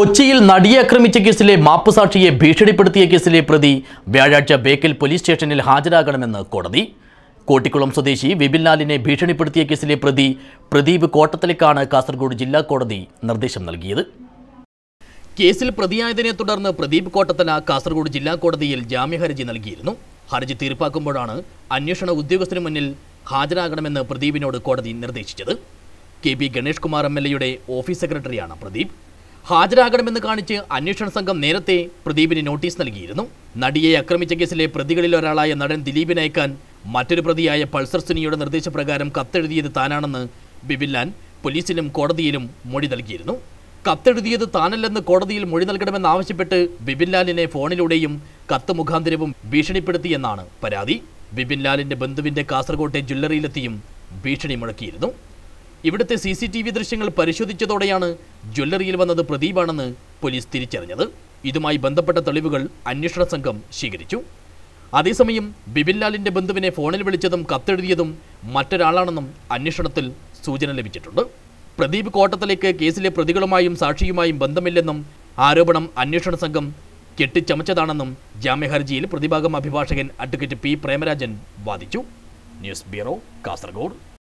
കൊച്ചിയിൽ നടിയെ ആക്രമിച്ച കേസിലെ മാപ്പുസാക്ഷിയെ ഭീഷണിപ്പെടുത്തിയ കേസിലെ പ്രതി വ്യാഴാഴ്ച ബേക്കൽ പോലീസ് സ്റ്റേഷനിൽ ഹാജരാകണമെന്ന് കോടതി കോട്ടിക്കുളം സ്വദേശി വിപിൻലാലിനെ ഭീഷണിപ്പെടുത്തിയ കേസിലെ പ്രതി പ്രദീപ് കോട്ടത്തലയ്ക്കാണ് കാസർഗോഡ് ജില്ലാ കോടതി നിർദ്ദേശം നൽകിയത് കേസിൽ പ്രതിയായതിനെ തുടർന്ന് പ്രദീപ് കോട്ടത്തല കാസർഗോഡ് ജില്ലാ കോടതിയിൽ ജാമ്യഹർജി നൽകിയിരുന്നു ഹർജി തീർപ്പാക്കുമ്പോഴാണ് അന്വേഷണ ഉദ്യോഗസ്ഥന് മുന്നിൽ ഹാജരാകണമെന്ന് പ്രദീപിനോട് കോടതി നിർദ്ദേശിച്ചത് K P Ganesh Kumar M L എയുടെ ഓഫീസ് സെക്രട്ടറിയാണ് പ്രദീപ് ഹാജരാകണമെന്ന് കാണിച്ച് അന്വേഷണ സംഘം നേരത്തെ പ്രദീപിന് നോട്ടീസ് നൽകിയിരുന്നു നടിയെ ആക്രമിച്ച കേസിലെ പ്രതികളിൽ ഒരാളായ നടൻ ദിലീപിനെ അയക്കാൻ മറ്റൊരു പ്രതിയായ പൾസർ സുനിയുടെ നിർദ്ദേശപ്രകാരം കത്തെഴുതിയത് താനാണെന്ന് ബിബിൻലാൻ പോലീസിലും കോടതിയിലും മൊഴി നൽകിയിരുന്നു കത്തെഴുതിയത് താനല്ലെന്ന് കോടതിയിൽ മൊഴി നൽകണമെന്നാവശ്യപ്പെട്ട് ബിബിൻലാലിനെ ഫോണിലൂടെയും കത്ത് മുഖാന്തരവും ഭീഷണിപ്പെടുത്തിയെന്നാണ് പരാതി ബിബിൻലാലിന്റെ ബന്ധുവിന്റെ കാസർകോട്ടെ ജ്വല്ലറിയിലെത്തിയും ഭീഷണി മുഴക്കിയിരുന്നു ഇവിടുത്തെ സി സി ടി വി ദൃശ്യങ്ങൾ പരിശോധിച്ചതോടെയാണ് ജ്വല്ലറിയിൽ വന്നത് പ്രദീപാണെന്ന് പോലീസ് തിരിച്ചറിഞ്ഞത് ഇതുമായി ബന്ധപ്പെട്ട തെളിവുകൾ അന്വേഷണ സംഘം ശേഖരിച്ചു അതേസമയം ബിബിൻലാലിന്റെ ബന്ധുവിനെ ഫോണിൽ വിളിച്ചതും കത്തെഴുതിയതും മറ്റൊരാളാണെന്നും അന്വേഷണത്തിൽ സൂചന ലഭിച്ചിട്ടുണ്ട് പ്രദീപ് കോട്ടത്തിലേക്ക് കേസിലെ പ്രതികളുമായും സാക്ഷിയുമായും ബന്ധമില്ലെന്നും ആരോപണം അന്വേഷണ സംഘം കെട്ടിച്ചമച്ചതാണെന്നും ജാമ്യഹർജിയിൽ പ്രതിഭാഗം അഭിഭാഷകൻ അഡ്വക്കേറ്റ് പി പ്രേമരാജൻ വാദിച്ചു ന്യൂസ് ബ്യൂറോ കാസർഗോഡ്